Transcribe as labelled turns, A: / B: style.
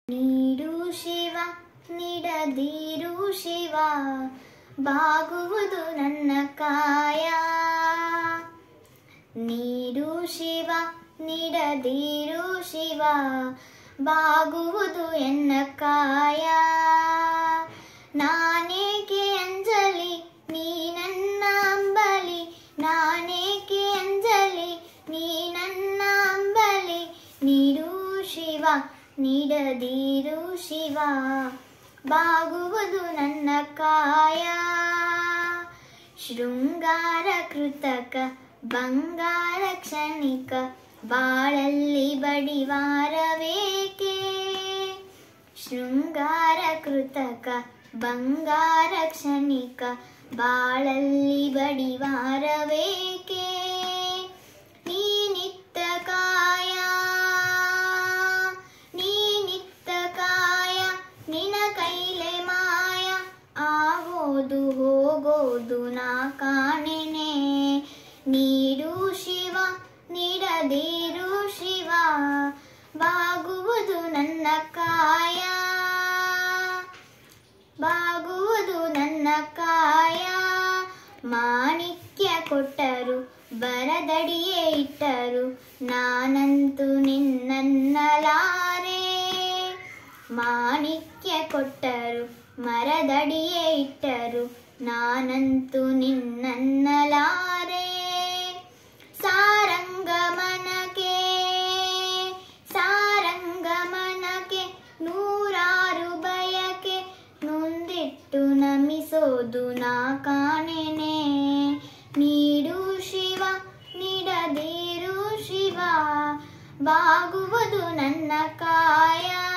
A: ನೀಡು ಶಿವ ನಿಡದಿರು ಶಿವ ಬಾಗುವುದು ನನ್ನ ಕಾಯ ನೀಡು ಶಿವ ನಿಡದಿರು ಶಿವ ಬಾಗುವುದು ಎನ್ನ ಕಾಯ ನಾನೇಕೆ ಅಂಜಲಿ ನೀ ನನ್ನ ಅಂಬಲಿ ನಾನೇಕೆ ಅಂಜಲಿ ನೀ ನನ್ನ ಅಂಬಲಿ ನೀಡು ಶಿವ ನೀಡದಿರು ಶಿವ ಬಾಗುವುದು ನನ್ನ ಕಾಯ ಶೃಂಗಾರ ಕೃತಕ ಬಂಗಾರ ಕ್ಷಣಿಕ ಬಾಳಲ್ಲಿ ಬಡಿವಾರವೇಕೆ ಶೃಂಗಾರ ಕೃತಕ ಬಂಗಾರ ಕ್ಷಣಿಕ ಬಾಳಲ್ಲಿ ಬಡಿವಾರವೇಕೆ ನೀ ನಿತ್ತ ಕಾಯ ನೀ ನಿತ್ತ ಕಾಯ ನಿನ ಕೈಲೆ ಮಾಯ ಆಗೋದು ಹೋಗೋದು ನಾ ಕಾಣೆನೆ ನೀಡು ಶಿವ ನೀಡದಿರು ಶಿವ ಬಾಗುವುದು ನನ್ನ ಕಾಯ ಬಾಗುವುದು ನನ್ನ ಕಾಯ ಮಾಣಿಕ್ಯ ಕೊಟ್ಟರು ಬರದಡಿಯೇ ಇಟ್ಟರು ನಾನಂತೂ ನಿನ್ನನ್ನಲಾರೆ ಮಾಣಿಕ್ಯ ಕೊಟ್ಟರು ಮರದಡಿಯೇ ಇಟ್ಟರು ನಾನಂತೂ ನಿನ್ನನ್ನಲಾರೆ ಸಾರಂಗಮನಕೆ ಸಾರಂಗಮನಕೆ ನೂರಾರು ಬಯಕೆ ನೊಂದಿಟ್ಟು ನಮಿಸೋದು ನಾ ಕಾಣೆನೆ ನೀಡು ಶಿವ ನೀಡದಿರು ಶಿವ ಬಾಗುವುದು ನನ್ನ ಕಾಯ